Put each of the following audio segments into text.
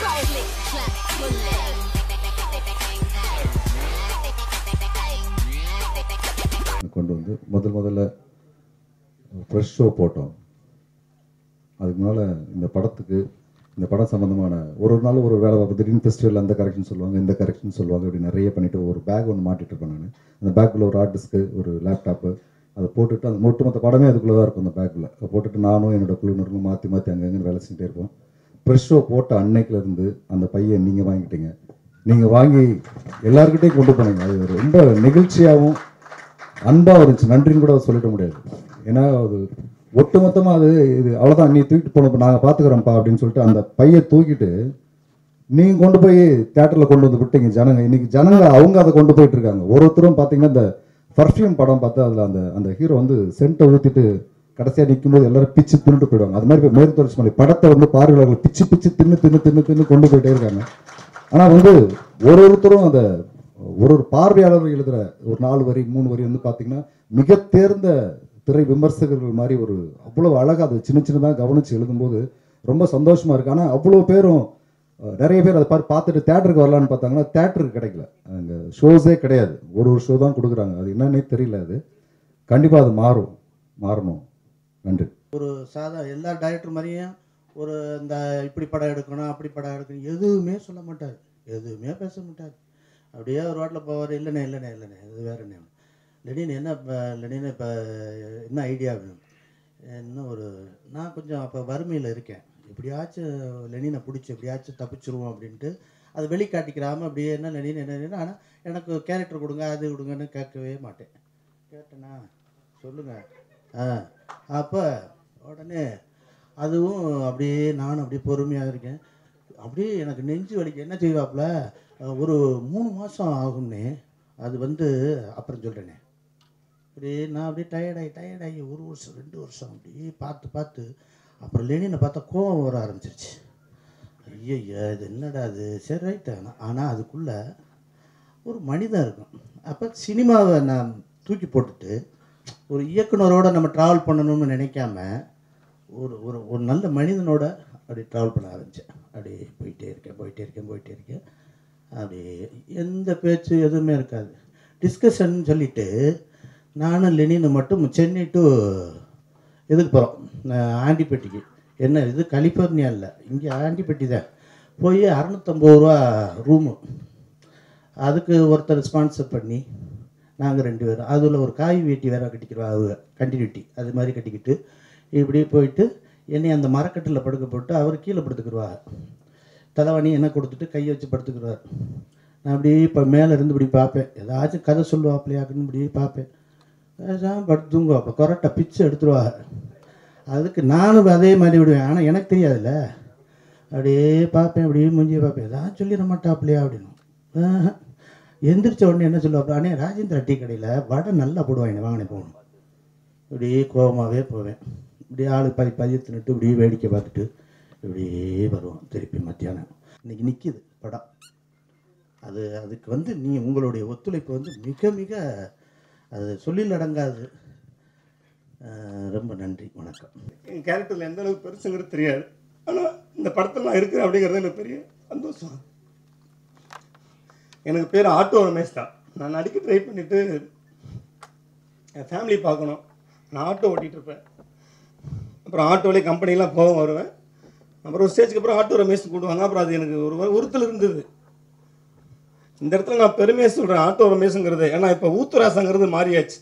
Roll it, clap, pull கொண்டு வந்து முதல் முதல்ல ஃப்ரெஷ் ஷோ போட்டோம் அதுக்கு முன்னால் இந்த படத்துக்கு இந்த படம் சம்மந்தமான ஒரு ஒரு நாள் ஒரு வேலை பார்ப்போம் திடீர்னு ஃபெஸ்டிவல் அந்த கரெக்ஷன் சொல்லுவாங்க இந்த கரெக்ஷன் சொல்லுவாங்க இப்படி நிறைய பண்ணிட்டு ஒரு பேக் ஒன்று மாட்டிட்டு இருப்பேன் நான் அந்த பேக்குள்ள ஒரு ஹார்ட் டிஸ்க்கு ஒரு லேப்டாப்பு அதை போட்டுட்டு அந்த ஒட்டுமொத்த படமே அதுக்குள்ளே தான் இருக்கும் அந்த பேக்கில் அதை போட்டுட்டு நானும் என்னோட குழுவினர்களும் மாற்றி மாற்றி அங்கங்கே வேலை செஞ்சுட்டே இருப்போம் ஃப்ரெஷ் ஷோ போட்ட அன்னைக்குல இருந்து அந்த பையை நீங்கள் வாங்கிட்டீங்க நீங்கள் வாங்கி எல்லாருக்கிட்டையும் கொண்டு போனீங்க அது ரொம்ப நெகிழ்ச்சியாகவும் அன்பாக இருந்துச்சு நன்றின்னு கூட சொல்லிட முடியாது ஏன்னா அது ஒட்டுமொத்தமாக அது இது அவ்வளோதான் நீ தூக்கிட்டு போனப்போ நாங்கள் பார்த்துக்குறோம்ப்பா அப்படின்னு சொல்லிட்டு அந்த பையை தூக்கிட்டு நீங்கள் கொண்டு போய் தேட்டரில் கொண்டு வந்து விட்டீங்க ஜனங்க இன்னைக்கு ஜனங்க அவங்க அதை கொண்டு போயிட்டு இருக்காங்க ஒரு ஒருத்தரும் பார்த்தீங்கன்னா இந்த பர்ஃப்யூம் படம் பார்த்து அதில் அந்த அந்த ஹீரோ வந்து சென்ட்டை ஊற்றிட்டு கடைசியாக நிற்கும்போது எல்லாரும் பிச்சு தின்னுட்டு போயிடுவாங்க அது மாதிரி இப்போ மேற்கு தொடர்ச்சி மலை படத்தை வந்து பார்வையாளர்கள் பிச்சு பிச்சு தின்னு தின்னு தின்னு தின்னு கொண்டு போயிட்டே இருக்காங்க ஆனால் வந்து ஒரு ஒருத்தரும் அந்த ஒரு ஒரு பார்வையாளர் எழுதுகிற ஒரு நாலு வரி மூணு வரி வந்து பார்த்தீங்கன்னா மிக தேர்ந்த திரை விமர்சகர்கள் மாதிரி ஒரு அவ்வளோ அழகாக அது சின்ன சின்னதாக கவனித்து எழுதும்போது ரொம்ப சந்தோஷமாக இருக்கு ஆனால் அவ்வளோ பேரும் அஹ், நிறைய பேர் அதை பார்த்து பார்த்துட்டு தேட்டருக்கு வரலான்னு பார்த்தாங்கன்னா தேட்டருக்கு கிடைக்கல அங்கே ஷோஸே கிடையாது ஒரு ஒரு ஷோ தான் கொடுக்குறாங்க அது என்னன்னே தெரியல அது கண்டிப்பாக அது மாறும் மாறணும் நன்றி ஒரு சாதா எல்லா டைரக்டர் மாதிரியும் ஒரு இந்த இப்படி படம் எடுக்கணும் அப்படி படம் எடுக்கணும் எதுவுமே சொல்ல மாட்டார் எதுவுமே பேச மாட்டார் அப்படியே ஒரு வாட்டில் போவார் இல்லைண்ணே இல்லைண்ணே இல்லைண்ணே இது வேறுண்ணே லெனின் என்ன இப்போ லெனின் இப்போ என்ன ஐடியா வேணும் என்ன ஒரு நான் கொஞ்சம் அப்போ வறுமையில் இருக்கேன் எப்படியாச்சும் லெனினை பிடிச்சி எப்படியாச்சும் தப்பிச்சிருவோம் அப்படின்ட்டு அது வெளிக்காட்டிக்கிறாம அப்படியே என்ன லெனின் என்ன லெனின் ஆனால் எனக்கு கேரக்டர் கொடுங்க அது கொடுங்கன்னு கேட்கவே மாட்டேன் கேட்டேனா சொல்லுங்கள் ஆ அப்போ உடனே அதுவும் அப்படியே நானும் அப்படியே பொறுமையாக இருக்கேன் அப்படியே எனக்கு நெஞ்சு வலிக்க என்ன செய்வாப்புல அஹ் ஒரு மூணு மாதம் ஆகும்னே அது வந்து அப்புறம் சொல்கிறேனே அப்படியே நான் அப்படியே டயர்டாகி டயர்டாகி ஒரு வருஷம் ரெண்டு வருஷம் அப்படியே பார்த்து பார்த்து அப்புறம் லெனினை பார்த்தா கோவம் வர ஆரம்பிச்சிருச்சு ஐயய்யா இது என்னடா அது சரி ரைட்டு ஆனால் அதுக்குள்ளே ஒரு மனிதன் இருக்கும் அப்போ சினிமாவை நான் தூக்கி போட்டுட்டு ஒரு இயக்குனரோட நம்ம ட்ராவல் பண்ணணும்னு நினைக்காம ஒரு ஒரு ஒரு நல்ல மனிதனோட அப்படி ட்ராவல் பண்ண ஆரம்பித்தேன் அப்படியே போயிட்டே இருக்கேன் போயிட்டே இருக்கேன் போயிட்டே இருக்கேன் அப்படியே எந்த பேச்சு எதுவுமே இருக்காது டிஸ்கஷன் சொல்லிட்டு நானும் லெனின்னு மட்டும் சென்னை டு இதுக்கு போகிறோம் ஆண்டிப்பட்டிக்கு என்ன இது கலிஃபோர்னியா இல்லை இங்கே ஆண்டிப்பட்டி தான் போய் அறநூற்றம்பது ரூபா ரூமு அதுக்கு ஒருத்தர் ஸ்பான்சர் பண்ணி நாங்கள் ரெண்டு பேரும் அதில் ஒரு காய் வேட்டி வேற கட்டிக்கிறோம் அவங்க கண்டினியூட்டி அது மாதிரி கட்டிக்கிட்டு இப்படி போயிட்டு என்னை அந்த மரக்கட்டில் படுக்க போட்டு அவர் கீழே படுத்துக்கிடுவார் தலைவாணி என்ன கொடுத்துட்டு கையை வச்சு படுத்துக்கிடுவார் நான் அப்படியே இப்போ மேலே இருந்து இப்படி பார்ப்பேன் ஏதாச்சும் கதை சொல்லுவாப்பிலையாக்குன்னு இப்படியே பார்ப்பேன் பேசாமல் படுத்து தூங்குவாப்பில் கொரட்டை பிச்சு எடுத்துருவா அதுக்கு நானும் அதே மாதிரி விடுவேன் ஆனால் எனக்கு தெரியாதுல்ல அப்படியே பார்ப்பேன் அப்படியே மூஞ்சியை பார்ப்பேன் ஏதாவது சொல்லிட மாட்டாப்லையா அப்படின்னு ஆஹா. எந்திரிச்ச உடனே என்ன சொல்லுவாப்புல அண்ணே ராஜேந்திரா டீ கடையில் வடை நல்லா போடுவாங்க வாங்கினே போகணும் இப்படியே கோபமாகவே போவேன் இப்படியே ஆளு பாதி பதிய தின்னுட்டு இப்படியே வேடிக்கை பார்த்துட்டு இப்படியே வருவோம் திருப்பி மத்தியானம் இன்னைக்கு நிற்கிது படம் அது அதுக்கு வந்து நீ உங்களுடைய ஒத்துழைப்பு வந்து மிக மிக அது சொல்லில் அடங்காது அஹ் ரொம்ப நன்றி வணக்கம் என் கேரக்டரில் எந்த அளவுக்கு பெருசுங்கிறது தெரியாது ஆனால் இந்த படத்தில் நான் இருக்கிறேன் அப்படிங்கிறது எனக்கு பெரிய சந்தோஷம் எனக்கு பேர் ஆட்டோ ரமேஷ் தான் நான் நடிக்க ட்ரை பண்ணிவிட்டு என் ஃபேமிலி பார்க்கணும் நான் ஆட்டோ ஓட்டிகிட்டு இருப்பேன் அப்புறம் ஆட்டோலேயே கம்பெனிலாம் போக வருவேன் அப்புறம் ஒரு ஸ்டேஜ்க்கு அப்புறம் ஆட்டோ ரமேஷ் கூடுவாங்க அப்புறம் அது எனக்கு ஒரு வ- உறுத்தல் இருந்தது இந்த இடத்துல நான் பெருமையாக சொல்கிறேன் ஆட்டோ ரமேஷுங்கிறது ஏன்னா இப்போ ஊத்துராசங்கிறது மாறியாச்சு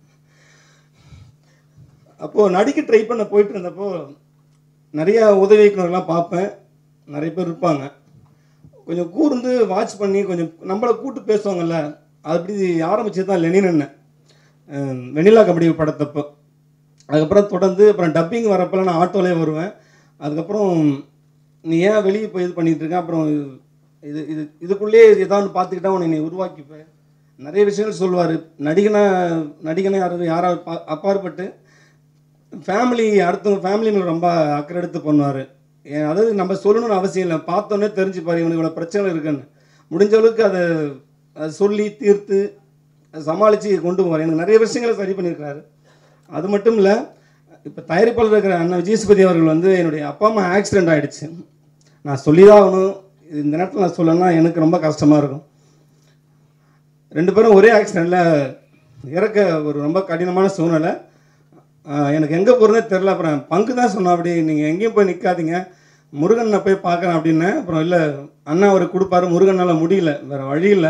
அப்போது நடிக்க ட்ரை பண்ண போயிட்டு இருந்தப்போ நிறைய உதவி இயக்குனர்லாம் பார்ப்பேன் நிறைய பேர் இருப்பாங்க கொஞ்சம் கூர்ந்து வாட்ச் பண்ணி கொஞ்சம் நம்மளை கூட்டு பேசுவாங்கல்ல அது அப்படி ஆரம்பிச்சது தான் லெனின் அண்ணன் அஹ் வெண்ணிலா கபடி படத்தப்போ அதுக்கப்புறம் தொடர்ந்து அப்புறம் டப்பிங் வரப்பெல்லாம் நான் ஆட்டோலேயே வருவேன் அதுக்கப்புறம் நீ ஏன் வெளியே போய் இது பண்ணிட்டு இருக்க அப்புறம் இது இது இதுக்குள்ளேயே ஏதாவது பார்த்துக்கிட்டா உன்னை நீ உருவாக்கிப்பேன் நிறைய விஷயங்கள் சொல்லுவார் நடிகனா நடிகனை யாராவது யாராவது பா- அப்பாற்பட்டு ஃபேமிலி அடுத்தவங்க ஃபேமிலி மேலே ரொம்ப அக்கறை எடுத்து பண்ணுவார் அதாவது நம்ம சொல்லணும்னு அவசியம் இல்லை பார்த்தோன்னே தெரிஞ்சுப்பார் இவனுக்கு இவ்வளோ பிரச்சனை இருக்குன்னு முடிஞ்ச அளவுக்கு அதை அதை சொல்லி தீர்த்து அதை சமாளித்து கொண்டு போவார் எனக்கு நிறைய விஷயங்களை சரி பண்ணியிருக்கிறாரு அது மட்டும் இல்லை இப்போ தயாரிப்பாளர் இருக்கிற அண்ணன் விஜயசுபதி அவர்கள் வந்து என்னுடைய அப்பா அம்மா ஆக்சிடென்ட் ஆகிடுச்சு நான் சொல்லி தான் ஆகணும் இது இந்த நேரத்தில் நான் சொல்லணும்னா எனக்கு ரொம்ப கஷ்டமாக இருக்கும் ரெண்டு பேரும் ஒரே ஆக்சிடெண்ட்டில் இறக்க ஒரு ரொம்ப கடினமான சூழ்நிலை ஆஹ் எனக்கு எங்கே போகிறதே தெரில அப்புறம் பங்கு தான் சொன்னோம் அப்படி நீங்கள் எங்கேயும் போய் நிற்காதீங்க முருகனை போய் பார்க்குறேன் அப்படின்னேன் அப்புறம் இல்லை அண்ணா அவர் கொடுப்பாரு முருகனால் முடியல வேறு வழி இல்லை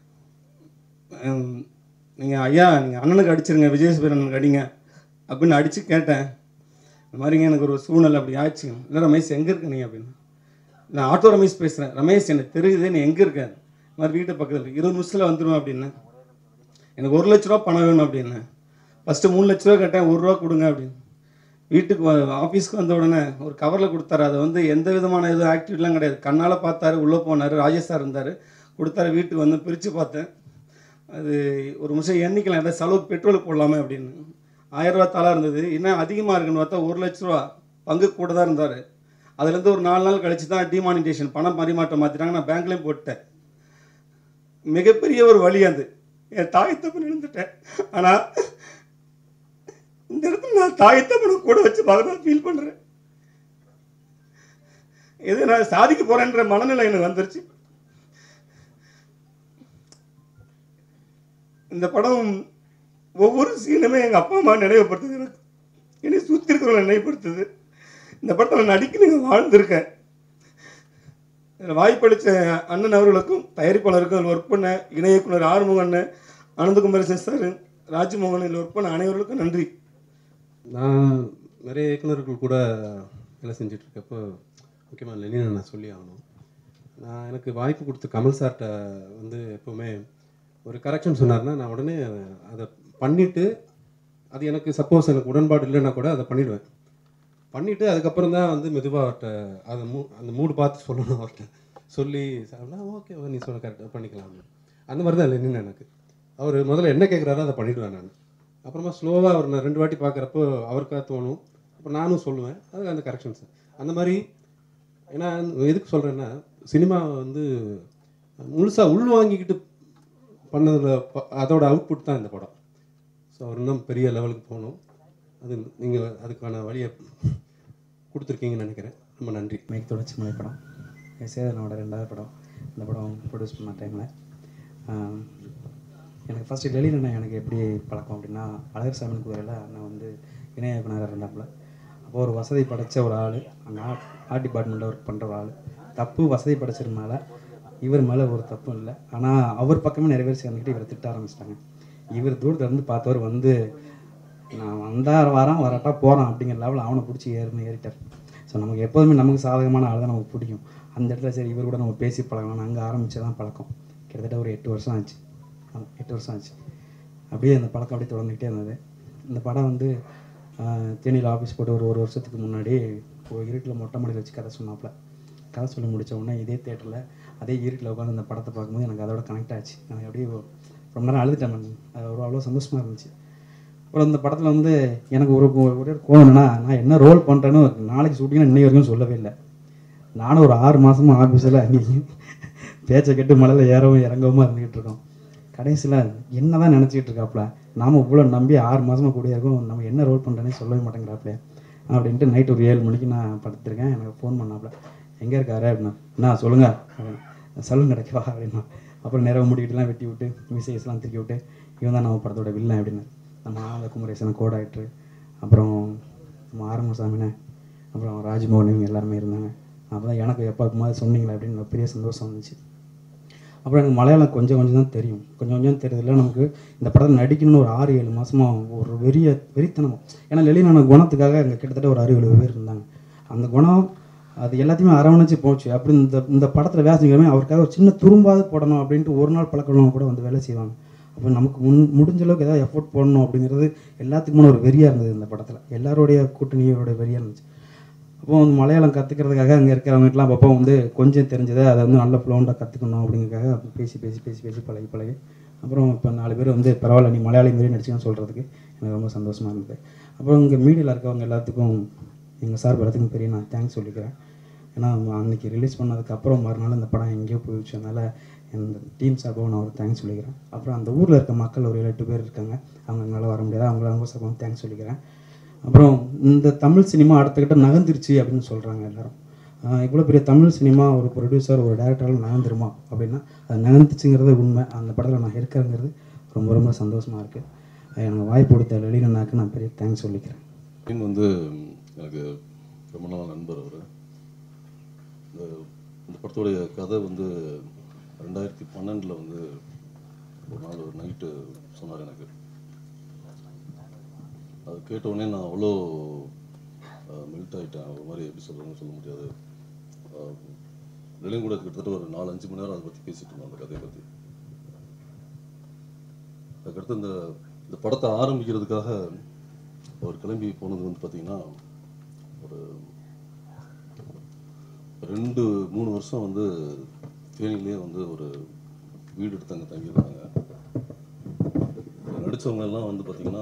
நீங்கள் ஐயா நீங்கள் அண்ணனுக்கு அடிச்சிருங்க விஜயசுபீர் அண்ணனுக்கு அடிங்க அப்படின்னு அடித்து கேட்டேன் இந்த மாதிரிங்க எனக்கு ஒரு சூழ்நிலை அப்படி ஆச்சு இல்லை ரமேஷ் எங்கே இருக்க நீ அப்படின்னு நான் ஆட்டோ ரமேஷ் பேசுகிறேன் ரமேஷ் எனக்கு தெரியுது நீ எங்கே இருக்க இந்த மாதிரி வீட்டு பக்கத்தில் இருபது நிமிஷத்தில் வந்துடுவேன் அப்படின்னு எனக்கு ஒரு லட்ச ரூபா பணம் வேணும் அப்படின்னு ஃபஸ்ட்டு மூணு லட்ச ரூபா கேட்டேன் ஒரு ரூபா கொடுங்க அப்படின்னு வீட்டுக்கு வ- ஆஃபீஸ்க்கு வந்த உடனே ஒரு கவரில் கொடுத்தாரு அதை வந்து எந்த விதமான எதுவும் ஆக்டிவிட்டிலாம் கிடையாது கண்ணால் பார்த்தாரு உள்ளே போனார் ராஜேஷ் சார் இருந்தார் கொடுத்தாரு வீட்டுக்கு வந்து பிரித்து பார்த்தேன் அது ஒரு நிமிஷம் எண்ணிக்கலாம் ஏதாவது செலவுக்கு பெட்ரோல் போடலாமே அப்படின்னு ஆயிரம் ரூபா தாளாக இருந்தது இன்னும் அதிகமாக இருக்குன்னு பார்த்தா ஒரு லட்ச ரூபா பங்கு கூட தான் இருந்தார் அதுலேருந்து ஒரு நாலு நாள் கழிச்சு தான் டிமானிட்டேஷன் பணம் பரிமாற்றம் மாற்றிட்டாங்க நான் பேங்க்லேயும் போட்டேன் மிகப்பெரிய ஒரு வழி அது என் தாய் தப்பு நினைந்துட்டேன் ஆனால் இந்த இடத்துல நான் தாய் தப்பனை கூட வச்சு பார்க்க ஃபீல் பண்ணுறேன் எது நான் சாதிக்க போகிறேன்ற மனநிலை எனக்கு வந்துருச்சு இந்த படம் ஒவ்வொரு சீனுமே எங்கள் அப்பா அம்மா நினைவுபடுத்துது எனக்கு என்னை சுற்றி இருக்கிறவங்களை நினைவுபடுத்துது இந்த படத்தில் நடிக்க நீங்கள் வாழ்ந்திருக்கேன் இதில் வாய்ப்பளித்த அண்ணன் அவர்களுக்கும் தயாரிப்பாளருக்கும் அதில் ஒர்க் பண்ண இணை இயக்குனர் ஆறுமுக அண்ணன் ஆனந்தகுமாரசன் சார் ராஜ்மோகன் இதில் ஒர்க் பண்ண அனைவருக்கும் நன்றி நான் நிறைய இயக்குனர்கள் கூட வேலை செஞ்சிட்ருக்கப்போ முக்கியமாக லெனினை நான் சொல்லி ஆகணும் நான் எனக்கு வாய்ப்பு கொடுத்த கமல் சார்கிட்ட வந்து எப்போவுமே ஒரு கரெக்ஷன் சொன்னார்னா நான் உடனே அதை பண்ணிவிட்டு அது எனக்கு சப்போஸ் எனக்கு உடன்பாடு இல்லைன்னா கூட அதை பண்ணிடுவேன் பண்ணிவிட்டு அதுக்கப்புறம் தான் வந்து மெதுவாக அவர்கிட்ட அதை மூ அந்த மூடு பார்த்து சொல்லணும் அவர்கிட்ட சொல்லி ஓகே நீ சொல்ல கரெக்டாக பண்ணிக்கலாம் அந்த மாதிரி தான் லெனின் எனக்கு அவர் முதல்ல என்ன கேட்குறாரோ அதை பண்ணிவிடுவேன் நான் அப்புறமா ஸ்லோவாக அவர் நான் ரெண்டு வாட்டி பார்க்குறப்போ அவருக்காக தோணும் அப்போ நானும் சொல்லுவேன் அதுக்கு அந்த கரெக்ஷன்ஸ் அந்த மாதிரி ஏன்னா எதுக்கு சொல்கிறேன்னா சினிமா வந்து முழுசாக உள் வாங்கிக்கிட்டு பண்ணதில் அதோட அவுட்புட் தான் இந்த படம் ஸோ அவர் இன்னும் பெரிய லெவலுக்கு போகணும் அது நீங்கள் அதுக்கான வழியை கொடுத்துருக்கீங்கன்னு நினைக்கிறேன் ரொம்ப நன்றி மேக் தொடர்ச்சி மலை படம் என் சேதனோட ரெண்டாவது படம் இந்த படம் ப்ரொடியூஸ் பண்ண டைமில் எனக்கு ஃபஸ்ட்டு டெல்லியில் எனக்கு எப்படி பழக்கம் அப்படின்னா அழகர் சாமி குதிரையில் அண்ணன் வந்து இணை இயக்குனராக இருந்தாப்புல அப்போ ஒரு வசதி படைச்ச ஒரு ஆள் அங்கே ஆர்ட் ஆர்ட் டிபார்ட்மெண்ட்டில் ஒர்க் பண்ணுற ஒரு ஆள் தப்பு வசதி படைச்சதுனால இவர் மேலே ஒரு தப்பும் இல்லை ஆனால் அவர் பக்கமே நிறைய பேர் சேர்ந்துக்கிட்டு இவரை திட்ட ஆரம்பிச்சிட்டாங்க இவர் தூரத்துல இருந்து பார்த்தவர் வந்து நான் வந்தால் வரான் வராட்டா போகிறான் அப்படிங்கிற லெவலில் அவனை பிடிச்சி ஏறுன்னு ஏறிட்டார் ஸோ நமக்கு எப்போதுமே நமக்கு சாதகமான ஆள் தான் நமக்கு பிடிக்கும் அந்த இடத்துல சரி இவர் கூட நம்ம பேசி பழகலாம் அங்கே ஆரம்பிச்சு தான் பழக்கம் கிட்டத்தட்ட ஒரு எட்டு வருஷம் ஆச்சு ஆமாம் எட்டு வருஷம் ஆச்சு அப்படியே அந்த பழக்கம் அப்படியே தொடர்ந்துக்கிட்டே இருந்தது இந்த படம் வந்து ஆஹ், தேனியில் ஆஃபீஸ் போட்டு ஒரு ஒரு வருஷத்துக்கு முன்னாடி ஒரு இருட்டில் மொட்டை மாடியில் வச்சு கதை சொன்னாப்புல கதை சொல்லி முடிச்ச உடனே இதே தேட்டரில் அதே இருட்டில் உட்காந்து அந்த படத்தை பார்க்கும்போது எனக்கு அதோட கனெக்ட் ஆச்சு எனக்கு அப்படியே ரொம்ப நேரம் அழுதுட்டேன் நான் அது ஒரு அவ்வளோ சந்தோஷமாக இருந்துச்சு அப்புறம் இந்த படத்தில் வந்து எனக்கு ஒரு ஒரே ஒரு கோவம் என்னன்னா நான் என்ன ரோல் பண்ணுறேன்னு நாளைக்கு ஷூட்டிங்னு இன்னை வரைக்கும் சொல்லவே இல்லை நானும் ஒரு ஆறு மாதமா ஆஃபீஸில் அங்கேயும் பேச்சை கேட்டு மலையில் ஏறவும் இறங்கவும் இருந்துகிட்டு இருக்கோம் கடைசியில் என்ன தான் நினச்சிக்கிட்டு இருக்காப்புல நாம இவ்வளோ நம்பி ஆறு மாதமாக கூடிய இருக்கோம் நம்ம என்ன ரோல் பண்ணுறேனே சொல்லவே மாட்டேங்கிறாப்புல அப்படின்ட்டு நைட் ஒரு ஏழு மணிக்கு நான் படுத்திருக்கேன் எனக்கு ஃபோன் பண்ணாப்புல எங்கே இருக்காரு அப்படின்னா நான் சொல்லுங்கள் சலூன் கிடைக்கவா அப்படின்னா அப்புறம் நிறைய முடிக்கிட்டுலாம் வெட்டி விட்டு விசேஷம்லாம் தூக்கி விட்டு இவன் தான் நம்ம படத்தோட வில்லன் அப்படின்னு நம்ம ஆனந்த குமரேசன் கோட் ஆக்டர் அப்புறம் நம்ம ஆரம்பசாமினே அப்புறம் ராஜ்மோகன் இவங்க எல்லாருமே இருந்தாங்க அப்போ தான் எனக்கு எப்போ மாதிரி சொன்னீங்களே அப்படின்னு ஒரு பெரிய சந்தோஷம் வந்துச்சு அப்புறம் எனக்கு மலையாளம் கொஞ்சம் கொஞ்சம் தான் தெரியும் கொஞ்சம் கொஞ்சம் தெரியுதுல நமக்கு இந்த படத்தில் நடிக்கணும்னு ஒரு ஆறு ஏழு மாசமா ஒரு வெறிய வெறித்தனமும் ஏன்னா லெலினான குணத்துக்காக அங்கே கிட்டத்தட்ட ஒரு அறுபது எழுபது பேர் இருந்தாங்க அந்த குணம் அது எல்லாத்தையுமே அரவணைச்சு போச்சு அப்படி இந்த இந்த படத்தில் வேலை செஞ்சாலுமே அவருக்காக ஒரு சின்ன துரும்பாவது போடணும் அப்படின்ட்டு ஒரு நாள் பழக்கம் கூட வந்து வேலை செய்வாங்க அப்போ நமக்கு முன் முடிஞ்ச அளவுக்கு ஏதாவது எஃபோர்ட் போடணும் அப்படிங்கிறது எல்லாத்துக்குமான ஒரு வெறியாக இருந்தது இந்த படத்தில் எல்லாருடைய கூட்டணியோட வெறியாக இருந்துச்சு அப்போ வந்து மலையாளம் கற்றுக்கிறதுக்காக அங்கே இருக்கிறவங்கலாம் அப்பப்போ வந்து கொஞ்சம் தெரிஞ்சதை அதை வந்து நல்ல ஃப்ளோண்டாக கற்றுக்கணும் அப்படிங்கிறதுக்காக பேசி பேசி பேசி பேசி பழகி பழகி அப்புறம் இப்போ நாலு பேர் வந்து பரவாயில்ல நீ மலையாளி மாரி நடிச்சுன்னு சொல்கிறதுக்கு எனக்கு ரொம்ப சந்தோஷமாக இருந்தது அப்புறம் இங்கே மீடியாவில் இருக்கவங்க எல்லாத்துக்கும் எங்கள் சார் எல்லாத்துக்கும் பெரிய நான் தேங்க்ஸ் சொல்லிக்கிறேன் ஏன்னா அன்னைக்கு ரிலீஸ் பண்ணதுக்கப்புறம் மறுநாள் இந்த படம் எங்கேயோ போயிடுச்சு அதனால் இந்த டீம் சார்பாக நான் ஒரு தேங்க்ஸ் சொல்லிக்கிறேன் அப்புறம் அந்த ஊரில் இருக்க மக்கள் ஒரு ஏழு எட்டு பேர் இருக்காங்க அவங்க எங்களால் வர முடியாது அவங்கள அவங்க சார்பாக தேங்க்ஸ் சொல்லிக்கிறேன் அப்புறம் இந்த தமிழ் சினிமா அடுத்த கிட்ட நகர்ந்துருச்சு அப்படின்னு சொல்கிறாங்க எல்லாரும் இவ்வளோ பெரிய தமிழ் சினிமா ஒரு ப்ரொடியூசர் ஒரு டேரக்டரால் நகர்ந்துருமா அப்படின்னா அது நகர்ந்துச்சுங்கிறது உண்மை அந்த படத்தில் நான் இருக்கிறேங்கிறது ரொம்ப ரொம்ப சந்தோஷமாக இருக்குது எனக்கு வாய்ப்பு கொடுத்த லெலினண்ணாக்கு நான் பெரிய தேங்க்ஸ் சொல்லிக்கிறேன் மீன் வந்து எனக்கு ரொம்ப நாள் நண்பர் அவர் இந்த இந்த படத்துடைய கதை வந்து ரெண்டாயிரத்தி பன்னெண்டில் வந்து ஒரு நாள் ஒரு நைட்டு சொன்னார் எனக்கு அது கேட்ட உடனே நான் அவ்வளோ மெல்ட் ஆகிட்டேன் ஒரு மாதிரி எப்படி சொல்கிறதுன்னு சொல்ல முடியாது வெளியும் கூட கிட்டத்தட்ட ஒரு நாலு அஞ்சு மணி நேரம் அதை பற்றி பேசிட்டு இருந்தோம் அந்த கதையை பற்றி அதுக்கடுத்து இந்த இந்த படத்தை ஆரம்பிக்கிறதுக்காக அவர் கிளம்பி போனது வந்து பார்த்தீங்கன்னா ஒரு ரெண்டு மூணு வருஷம் வந்து தேனியிலே வந்து ஒரு வீடு எடுத்து அங்கே தங்கியிருந்தாங்க நடித்தவங்க எல்லாம் வந்து பார்த்தீங்கன்னா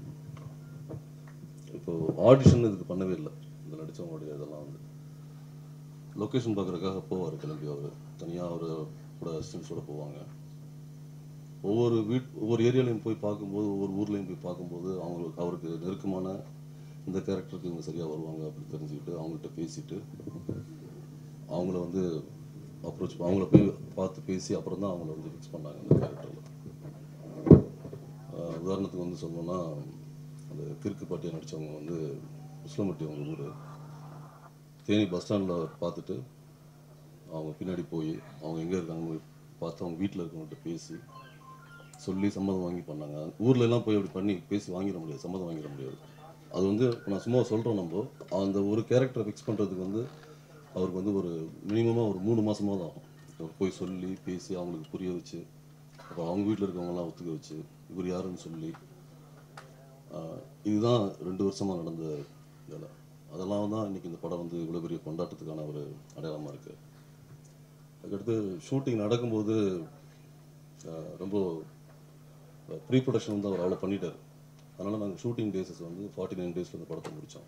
இப்போ ஆடிஷன் இதுக்கு பண்ணவே இல்லை இந்த நடித்தவங்களுடைய இதெல்லாம் வந்து லொக்கேஷன் பார்க்குறதுக்காக போவார் கிளம்பி அவர் தனியாக அவர் கூட அசிஸ்டன்ஸோட போவாங்க ஒவ்வொரு வீட் ஒவ்வொரு ஏரியாலையும் போய் பார்க்கும்போது ஒவ்வொரு ஊர்லேயும் போய் பார்க்கும்போது அவங்களுக்கு அவருக்கு நெருக்கமான இந்த கேரக்டருக்கு இவங்க சரியாக வருவாங்க அப்படின்னு தெரிஞ்சுக்கிட்டு அவங்கள்ட்ட பேசிட்டு அவங்கள வந்து அப்ரோச் அவங்கள போய் பார்த்து பேசி அப்புறம் தான் அவங்கள வந்து ஃபிக்ஸ் பண்ணாங்க இந்த கேரக்டரில் உதாரணத்துக்கு வந்து சொல்லணும்னா அந்த கிறுக்கு பாட்டியை நடித்தவங்க வந்து முஸ்லமட்டி அவங்க ஊர் தேனி பஸ் ஸ்டாண்டில் பார்த்துட்டு அவங்க பின்னாடி போய் அவங்க எங்கே இருக்காங்க பார்த்து அவங்க வீட்டில் இருக்கவங்கள்ட்ட பேசி சொல்லி சம்மதம் வாங்கி பண்ணாங்க ஊர்ல எல்லாம் போய் அப்படி பண்ணி பேசி வாங்கிட முடியாது சம்மதம் வாங்கிட முடியாது அது வந்து இப்போ நான் சும்மா சொல்கிறோம் நம்ம அந்த ஒரு கேரக்டரை ஃபிக்ஸ் பண்ணுறதுக்கு வந்து அவருக்கு வந்து ஒரு மினிமமாக ஒரு மூணு மாசமா தான் ஆகும் அவர் போய் சொல்லி பேசி அவங்களுக்கு புரிய வச்சு அப்புறம் அவங்க வீட்டில் இருக்கவங்கலாம் ஒத்துக்க வச்சு இவர் யாருன்னு சொல்லி ஆஹ், இதுதான் ரெண்டு வருஷமாக நடந்த வேலை அதெல்லாம் தான் இன்னைக்கு இந்த படம் வந்து இவ்வளோ பெரிய கொண்டாட்டத்துக்கான ஒரு அடையாளமாக இருக்குது அதுக்கடுத்து ஷூட்டிங் நடக்கும்போது ஆஹ், ரொம்ப ப்ரீ ப்ரொடக்ஷன் வந்து அவர் அவ்வளோ பண்ணிட்டார் அதனால் நாங்கள் ஷூட்டிங் டேஸஸ் வந்து ஃபார்ட்டி நைன் டேஸில் இந்த படத்தை முடித்தோம்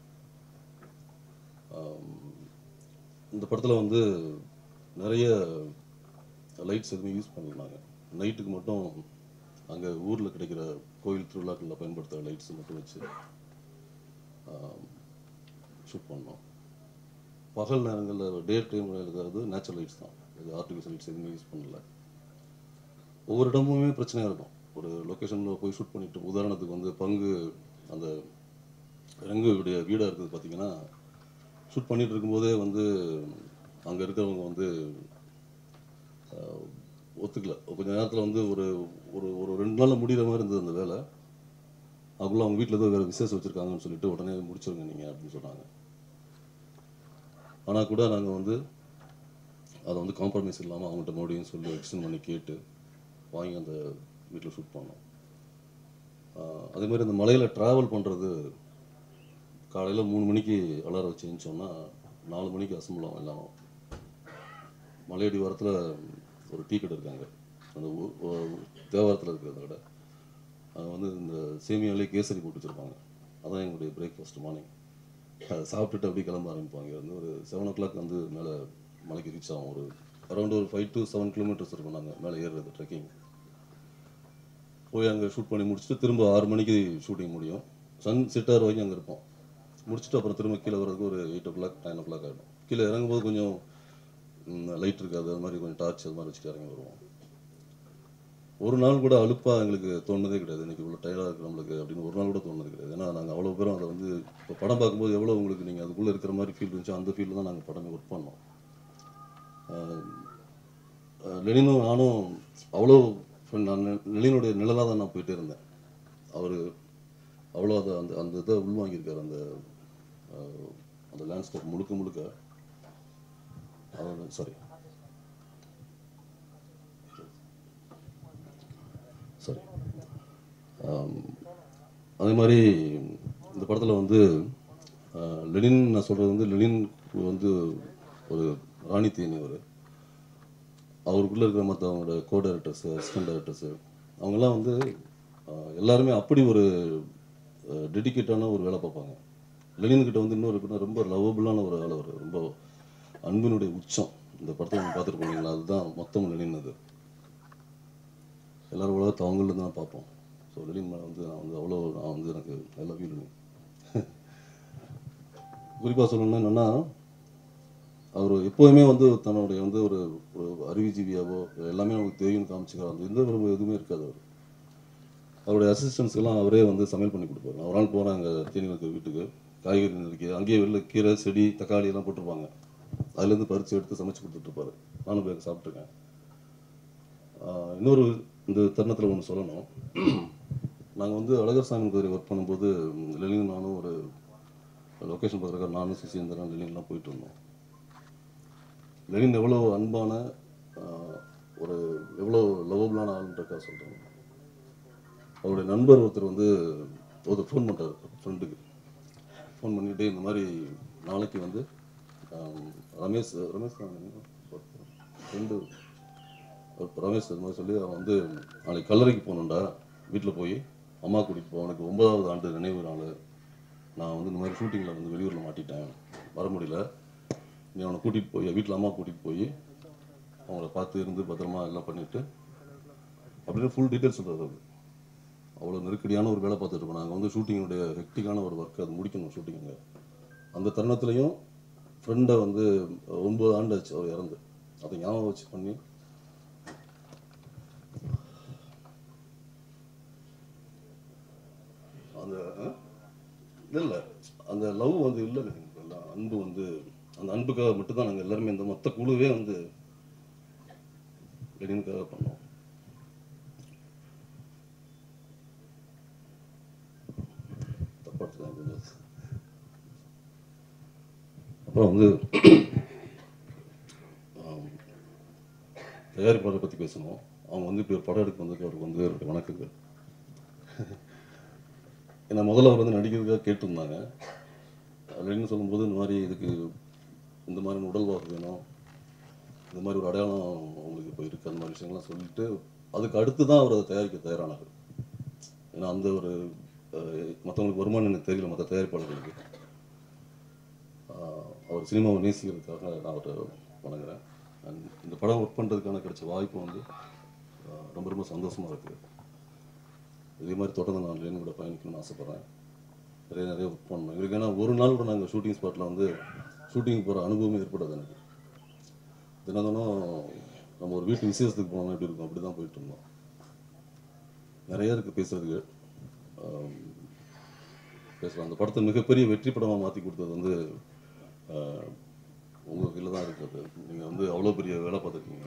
இந்த படத்தில் வந்து நிறைய லைட்ஸ் எதுவுமே யூஸ் பண்ணிருந்தாங்க நைட்டுக்கு மட்டும் அங்கே ஊரில் கிடைக்கிற கோயில் திருவிழாக்களில் பயன்படுத்துகிற லைட்ஸ் மட்டும் வச்சு ஷூட் பண்ணோம் பகல் நேரங்களில் டே டைம் இருக்கிறது நேச்சுரல் லைட்ஸ் தான் இது ஆர்டிஃபிஷியல் லைட்ஸ் எதுவுமே யூஸ் பண்ணல ஒவ்வொரு இடமுமே பிரச்சனையாக இருக்கும் ஒரு லொக்கேஷனில் போய் ஷூட் பண்ணிட்டு உதாரணத்துக்கு வந்து பங்கு அந்த ரங்குடைய வீடாக இருக்குது பார்த்தீங்கன்னா ஷூட் பண்ணிட்டு இருக்கும்போதே வந்து அங்கே இருக்கிறவங்க வந்து ஆஹ், ஒத்துக்கல கொஞ்ச நேரத்தில் வந்து ஒரு ஒரு ஒரு ரெண்டு நாளில் முடிகிற மாதிரி இருந்தது அந்த வேலை அதுக்குள்ள அவங்க வீட்டில் ஏதோ வேறு விசேஷம் வச்சுருக்காங்கன்னு சொல்லிட்டு உடனே முடிச்சிருங்க நீங்கள் அப்படின்னு சொன்னாங்க ஆனால் கூட நாங்கள் வந்து அதை வந்து காம்ப்ரமைஸ் இல்லாமல் அவங்கள்ட்ட மறுபடியும் சொல்லி எக்ஸ்டெண்ட் பண்ணி கேட்டு வாங்கி அந்த வீட்டில் ஷூட் பண்ணோம் ஆஹ் அதே மாதிரி அந்த மலையில் ட்ராவல் பண்ணுறது காலையில் மூணு மணிக்கு அலாரம் வச்சு எழுந்தோம்னா நாலு மணிக்கு அசம்பளம் எல்லாம் மலையடி வாரத்தில் ஒரு டீ கடை இருக்காங்க அந்த ஊ- ஊ- தேவாரத்தில் இருக்கிற அந்த கடை அங்கே வந்து இந்த சேமியாலே கேசரி போட்டு வச்சுருப்பாங்க அதான் எங்களுடைய பிரேக்ஃபாஸ்ட் மார்னிங் அதை சாப்பிட்டுட்டு அப்படியே கிளம்ப ஆரம்பிப்பாங்க இங்க வந்து ஒரு செவன் ஓ கிளாக் வந்து மேலே மலைக்கு ரீச் ஆகும் ஒரு அரௌண்ட் ஒரு ஃபைவ் டு செவன் கிலோமீட்டர்ஸ் இருக்கும் நாங்கள் மேலே ஏறுறது ட்ரெக்கிங் போய் அங்கே ஷூட் பண்ணி முடிச்சுட்டு திரும்ப ஆறு மணிக்கு ஷூட்டிங் முடியும் சன் செட் ஆகிற வரைக்கும் அங்கே இருப்போம் முடிச்சுட்டு அப்புறம் திரும்ப கீழே வர்றதுக்கு ஒரு eight o'clock nine o'clock ஆகிடும் கீழே இறங்கும்போது கொஞ்சம் லைட் இருக்காது அது மாதிரி கொஞ்சம் டார்ச் அது மாதிரி வச்சுட்டு இறங்கி வருவோம் ஒரு நாள் கூட அலுப்பாக எங்களுக்கு தோணுனதே கிடையாது இன்னைக்கு இவ்வளோ டயர்டாக இருக்கு நம்மளுக்கு அப்படின்னு ஒரு நாள் கூட தோணுது கிடையாது ஏன்னா நாங்கள் அவ்வளோ பேரும் அதை வந்து இப்போ படம் பார்க்கும்போது எவ்வளோ உங்களுக்கு நீங்கள் அதுக்குள்ளே இருக்கிற மாதிரி ஃபீல் இருந்துச்சோ அந்த ஃபீல்டில் தான் நாங்கள் படமே ஒர்க் பண்ணோம் ஆஹ் ஆஹ் லெனினும் நானும் அவ்வளோ friend. நான் நெ- லெனினுடைய நிழலாக தான் நான் போயிட்டே இருந்தேன் அவர் அவ்வளோ அதை அந்த அந்த இதை உள்வாங்கியிருக்காரு அந்த ஆஹ் அந்த லேண்ட்ஸ்கேப் முழுக்க முழுக்க அவர் சாரி சாரி அதே மாதிரி இந்த படத்தில் வந்து ஆஹ் லெனின் நான் சொல்கிறது வந்து லெனின் வந்து ஒரு ராணி தேனி அவர் அவருக்குள்ளே இருக்கிற மற்றவங்களோட கோ டைரக்டர்ஸு அசிஸ்டன்ட் டைரக்டர்ஸு அவங்கெல்லாம் வந்து ஆஹ் எல்லாருமே அப்படி ஒரு டெடிக்கேட்டான ஒரு வேலை பார்ப்பாங்க லெனின் கிட்ட வந்து இன்னொரு எப்படின்னா ரொம்ப லவபுளான ஒரு வேலை அவர் ரொம்ப அன்பினுடைய உச்சம் இந்த படத்தை நீங்கள் பார்த்துட்டு போனீங்களா அதுதான் மொத்தம் லெனின் அது எல்லாரும் உலகத்தை அவங்கள்ட்ட தான் பார்ப்போம் ஸோ லெனின் மேலே வந்து நான் வந்து அவ்வளோ நான் வந்து எனக்கு ஐ லவ் யூ லெனின் குறிப்பாக சொல்லணும்னா என்னென்னா அவர் எப்போதுமே வந்து தன்னுடைய வந்து ஒரு ஒரு அறிவுஜீவியாவோ எல்லாமே நமக்கு தெரியும் காமிச்சுக்கிறார் அந்த எந்த ஒரு எதுவுமே இருக்காது அவர் அவருடைய assistants எல்லாம் அவரே வந்து சமையல் பண்ணி கொடுப்பாரு ஒரு நாள் போனாங்க தேனி இருக்கிற வீட்டுக்கு காய்கறி நறுக்கி அங்கேயே வெளில கீரை செடி தக்காளி எல்லாம் போட்டிருப்பாங்க அதுலேருந்து பறித்து எடுத்து சமைச்சு கொடுத்துட்ருப்பாரு நானும் போய் அங்க சாப்பிட்ருக்கேன் ஆஹ் இன்னொரு இந்த தருணத்தில் ஒன்று சொல்லணும் நாங்கள் வந்து அழகர் சாமி குதிரை ஒர்க் பண்ணும்போது ம், லெனின் நானும் ஒரு லொக்கேஷன் பார்க்குறக்கா நானும் சுசீந்திரன் லெனின்லாம் போயிட்டு இருந்தோம் லெனின் எவ்வளோ அன்பான ஆஹ், ஒரு எவ்வளோ லவபிளான ஆளுன்றக்கா சொல்கிறேன் அவருடைய நண்பர் ஒருத்தர் வந்து ஒருத்தர் ஃபோன் பண்ணுறாரு ஃப்ரெண்டுக்கு ஃபோன் பண்ணிட்டு இந்த மாதிரி நாளைக்கு வந்து ஆம், ரமேஷ் ரமேஷ் ஃப்ரெண்டு ரமேஷ் இது மாதிரி சொல்லி அவன் வந்து நாளைக்கு கல்லறைக்கு போகணுண்டா வீட்டில் போய் அம்மா கூட்டிகிட்டு போ எனக்கு ஒன்பதாவது ஆண்டு நினைவு நாள் நான் வந்து இந்த மாதிரி ஷூட்டிங்கில் வந்து வெளியூரில் மாட்டிட்டேன் வர முடியல நீ அவனை கூட்டிகிட்டு போய் வீட்டில் அம்மா கூட்டிகிட்டு போய் அவங்கள பார்த்து இருந்து பத்திரமா எல்லாம் பண்ணிவிட்டு அப்படின்னு ஃபுல் டீட்டெயில்ஸ் சொல்கிறார் அவர் அவ்வளோ நெருக்கடியான ஒரு வேலை பார்த்துட்டு இருக்கோம் நாங்கள் வந்து ஷூட்டிங்கினுடைய ஹெக்டிக்கான ஒரு ஒர்க் அது முடிக்கணும் ஷூட்டிங்க அந்த தருணத்துலையும் ஃப்ரெண்டை வந்து ஒன்பது ஆண்டு ஆச்சு அவர் இறந்து அதை ஞாபகம் வச்சு பண்ணி அந்த இல்லை இல்லை அந்த லவ் வந்து இல்லை எல்லாம் அன்பு வந்து அந்த அன்புக்காக மட்டும்தான் நாங்கள் எல்லாருமே இந்த மொத்த குழுவே வந்து லெனினுக்காக பண்ணோம் தப்பா எடுத்துக்காதீங்க கொஞ்சம். அப்புறம் வந்து ஆம், தயாரிப்பாளரை பற்றி பேசணும் அவங்க வந்து இப்படி ஒரு படம் எடுக்க வந்ததுக்கு அவருக்கு வந்து என்னுடைய வணக்கங்கள் ஏன்னா முதல்ல அவர் வந்து நடிக்கிறதுக்காக கேட்டிருந்தாங்க அப்படின்னு சொல்லும்போது இந்த மாதிரி இதுக்கு இந்த மாதிரி உடல் வாக்கு வேணும் இந்த மாதிரி ஒரு அடையாளம் உங்களுக்கு இப்போ இருக்குது அந்த மாதிரி விஷயங்கள்லாம் சொல்லிட்டு அதுக்கு அடுத்து தான் அவர் அதை தயாரிக்க தயாரானார் ஏன்னா அந்த ஒரு அஹ், மற்றவங்களுக்கு வருமானம் எனக்கு தெரியல மற்ற தயாரிப்பாளர்களுக்கு ஆஹ், அவர் சினிமாவை நேசிக்கிறதுக்காக நான் அவரை வணங்குறேன் And இந்த படம் ஒர்க் பண்ணுறதுக்கான கிடைச்ச வாய்ப்பு வந்து ஆஹ், ரொம்ப ரொம்ப சந்தோஷமாக இருக்குது இதே மாதிரி தொடர்ந்து நான் லேன் கூட பயணிக்கணும்னு ஆசைப்பட்றேன் நிறைய நிறைய ஒர்க் பண்ணணும் எங்களுக்கு ஏன்னா ஒரு நாள் கூட நாங்கள் ஷூட்டிங் ஸ்பாட்டில் வந்து ஷூட்டிங் போகிற அனுபவமே ஏற்படாது எனக்கு தினம் தினம் நம்ம ஒரு வீட்டு விசேஷத்துக்கு போனோம்னா எப்படி இருக்கும் அப்படி தான் போயிட்டு இருந்தோம் நிறைய இருக்குது பேசுறதுக்கு ஆம், பேசலாம் அந்த படத்தை மிகப்பெரிய வெற்றி படமாக மாற்றி கொடுத்தது வந்து ஆஹ், உங்க கையில் தான் இருக்குது நீங்கள் வந்து அவ்வளோ பெரிய வேலை பார்த்துருக்கீங்க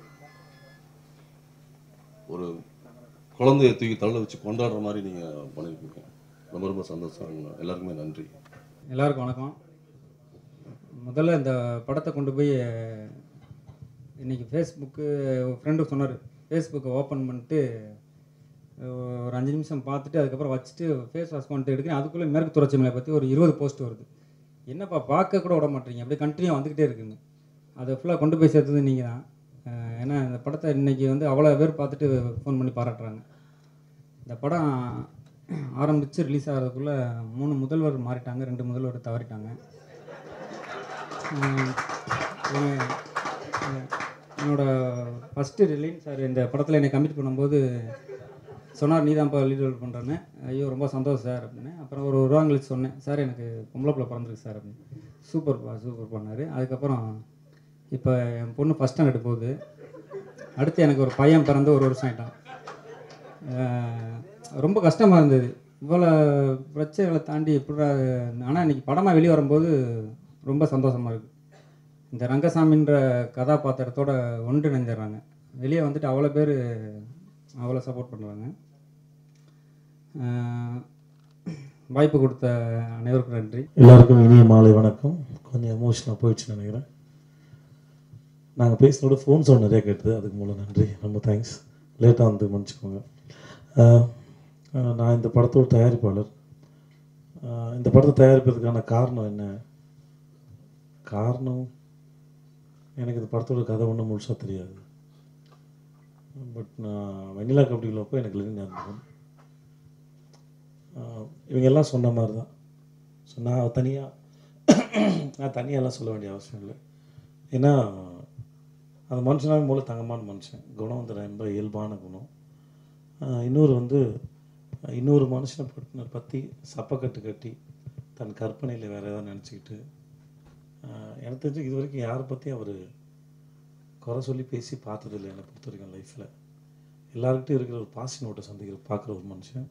ஒரு குழந்தைய தூக்கி தள்ள வச்சு கொண்டாடுற மாதிரி நீங்கள் பண்ணியிருக்கீங்க ரொம்ப ரொம்ப சந்தோஷம் எல்லாருக்குமே நன்றி எல்லாருக்கும் வணக்கம் முதல்ல இந்த படத்தை கொண்டு போய் இன்னைக்கு ஃபேஸ்புக்கு ஃப்ரெண்டு சொன்னார் ஃபேஸ்புக்கை ஓப்பன் பண்ணிட்டு ஒரு அஞ்சு நிமிஷம் பார்த்துட்டு அதுக்கப்புறம் வச்சுட்டு ஃபேஸ் வாஷ் பண்ணிட்டு எடுக்கிறேன் அதுக்குள்ளே மேற்கு தொடர்ச்சி மலையை பற்றி ஒரு இருபது போஸ்ட் வருது என்னப்பா பார்க்க கூட விட மாட்டீங்க அப்படியே கண்டினியூ வந்துக்கிட்டே இருக்குங்க அதை ஃபுல்லாக கொண்டு போய் சேர்த்தது நீங்கள் தான் அஹ் ஏன்னா இந்த படத்தை இன்னைக்கு வந்து அவ்வளோ பேர் பார்த்துட்டு ஃபோன் பண்ணி பாராட்டுறாங்க இந்த படம் ஆரம்பித்து ரிலீஸ் ஆகிறதுக்குள்ளே மூணு முதல்வர் மாறிட்டாங்க ரெண்டு முதல்வர் தவறிட்டாங்க உம், எங்க- எங்க- என்னோட ஃபஸ்ட்டு ரிலீன் சார் இந்த படத்தில் என்னை கமிட் பண்ணும்போது சொன்னார் நீ தான்ப்பா லீட் ரோல் பண்ணுறேன்னு ஐயோ ரொம்ப சந்தோஷம் சார் அப்படின்னு அப்புறம் ஒரு ஒரு வாரம் கழிச்சு சொன்னேன் சார் எனக்கு பொம்பளை பிள்ளை பிறந்திருக்கு சார் அப்படின்னு சூப்பர்ப்பா சூப்பர் பண்ணார் அதுக்கப்புறம் இப்போ என் பொண்ணு ஃபஸ்ட் ஸ்டாண்டர்ட் போகுது அடுத்து எனக்கு ஒரு பையன் பிறந்து ஒரு வருஷம் ஆயிட்டான் அஹ் ரொம்ப கஷ்டமாக இருந்தது இவ்வளோ பிரச்சனைகளை தாண்டி எப்படா ஆனால் இன்னைக்கு படமாக வெளியே வரும்போது ரொம்ப சந்தோஷமாக இருக்குது இந்த ரங்கசாமின்ற கதாபாத்திரத்தோட ஒன்றிணைஞ்சிடுறாங்க வெளியே வந்துட்டு அவ்வளோ பேர் அவ்வளோ சப்போர்ட் பண்ணுறாங்க வாய்ப்பு கொடுத்த அனைவருக்கும் நன்றி எல்லாருக்கும் இனிய மாலை வணக்கம் கொஞ்சம் எமோஷனாக போயிடுச்சுன்னு நினைக்கிறேன் நாங்கள் பேசினோட ஃபோன் சவுண்ட் நிறைய கேட்டது அதுக்கு மூலம் நன்றி ரொம்ப தேங்க்ஸ் லேட்டாக வந்து மன்னிச்சுக்கோங்க ஆஹ் ஆஹ் நான் இந்த படத்தோட தயாரிப்பாளர் ஆஹ் இந்த படத்தை தயாரிப்பதற்கான காரணம் என்ன காரணம் எனக்கு இந்த படத்தோட கதை ஒன்றும் முழுசாக தெரியாது பட் நான் வெண்ணிலா கபடியில் அப்போ எனக்கு லிவிங் ஞாபகம் ஆஹ் இவங்க எல்லாம் சொன்ன மாதிரி தான் ஸோ நான் தனியாக நான் தனியாலாம் சொல்ல வேண்டிய அவசியம் இல்லை ஏன்னா அந்த மனுஷனாவே மூல தங்கமான மனுஷன் குணம் வந்து ரொம்ப இயல்பான குணம் ஆஹ் இன்னொரு வந்து ஆஹ் இன்னொரு மனுஷனை பற்றின பற்றி சப்பக்கட்டு கட்டி தன் கற்பனையில் வேறு ஏதாவது நினச்சிக்கிட்டு ஆஹ் எனக்கு தெரிஞ்சு இது வரைக்கும் யாரை பற்றியும் அவர் குறை சொல்லி பேசி பார்த்ததில்லை என்னை பொறுத்த வரைக்கும் லைஃப்பில் எல்லாருக்கிட்டையும் இருக்கிற ஒரு பாசி நோட்டை சந்திக்கிற பார்க்குற ஒரு மனுஷன்